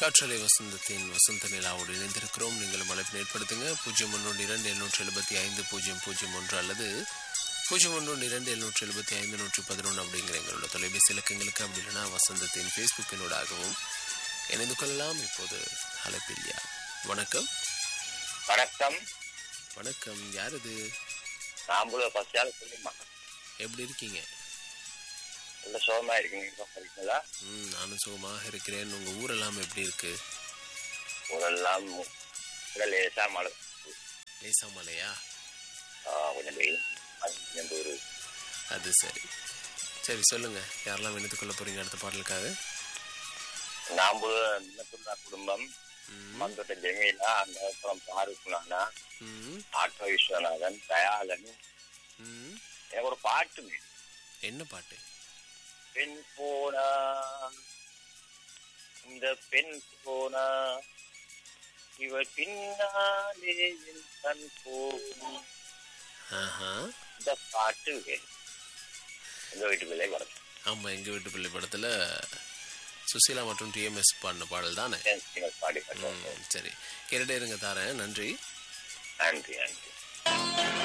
காற்றலை வசந்தத்தின் வசந்த நிலாவோடு இணைந்திருக்கிறோம் நீங்கள் அழைப்பு ஏற்படுத்துங்க பூஜ்ஜியம் ஒன்று இரண்டு எழுநூற்றி எழுபத்தி ஐந்து பூஜ்ஜியம் பூஜ்ஜியம் ஒன்று அல்லது பூஜ்ஜியம் ஒன்று இரண்டு எழுநூற்றி எழுபத்தி ஐந்து நூற்றி பதினொன்று அப்படிங்கிற எங்களோட தொலைபேசி இலக்கங்களுக்கு அப்படி இல்லைன்னா வசந்தத்தின் ஃபேஸ்புக்கினூடாகவும் இணைந்து கொள்ளலாம் இப்போது அழைப்பில் யார் வணக்கம் வணக்கம் வணக்கம் யார் இது நாம்பள பசியால சொல்லுமா எப்படி இருக்கீங்க நல்ல சோகமா இருக்கீங்க சரிங்களா ம் நானும் சுகமாக இருக்கிறேன் உங்கள் ஊரெல்லாம் எப்படி இருக்கு ஊரெல்லாம் கூட லேசா மழை லேசா மலையா ஆ, கொஞ்சம் வெயில் அது கொஞ்சம் ஒரு அது சரி சரி சொல்லுங்க யாரெல்லாம் விண்ணத்து கொள்ள போறீங்க அடுத்த பாடலுக்காக நாம்பு இன்னத்துள்ள குடும்பம் ம், மந்தோட்ட ஜெமீலா அந்த அப்புறம் பாருக்குனானா ம், ஆட்டோ விஸ்வநாதன் தயாளன் ம். எனக்கு ஒரு பாட்டு என்ன பாட்டு பெண் போனா இந்த பெண் போனா இவள் பின்னாலே என் கண் போகும் ஆஹா இந்த பாட்டு வேணும் எங்க வீட்டு பிள்ளை வரும் ஆமா எங்க வீட்டு பிள்ளை படத்துல சுசீலா மற்றும் டிஎம்எஸ் பாடின பாடல் தானே பாடி ம், சரி கேட்டுட்டே இருங்க தாரேன் நன்றி நன்றி நன்றி